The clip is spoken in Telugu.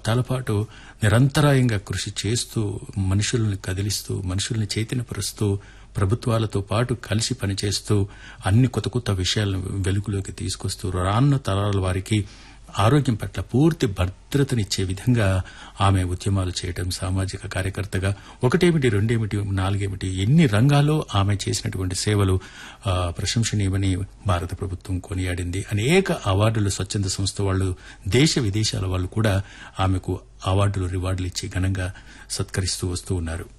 దశాబ్దాల పాటు నిరంతరాయంగా కృషి చేస్తూ మనుషుల్ని కదిలిస్తూ మనుషుల్ని చైతన్యపరుస్తూ ప్రభుత్వాలతో పాటు కలిసి పనిచేస్తూ అన్ని కొత్త కొత్త విషయాలను వెలుగులోకి తీసుకొస్తూ రానున్న తరాల వారికి ఆరోగ్యం పట్ల పూర్తి భద్రతనిచ్చే విధంగా ఆమె ఉద్యమాలు చేయటం సామాజిక కార్యకర్తగా ఒకటేమిటి రెండేమిటి నాలుగేమిటి ఎన్ని రంగాల్లో ఆమె చేసినటువంటి సేవలు ఆ, ప్రశంసనీయమని భారత ప్రభుత్వం కొనియాడింది అనేక అవార్డులు స్వచ్ఛంద సంస్థ వాళ్ళు దేశ విదేశాల వాళ్ళు కూడా ఆమెకు అవార్డులు రివార్డులు ఇచ్చి ఘనంగా సత్కరిస్తూ వస్తూ ఉన్నారు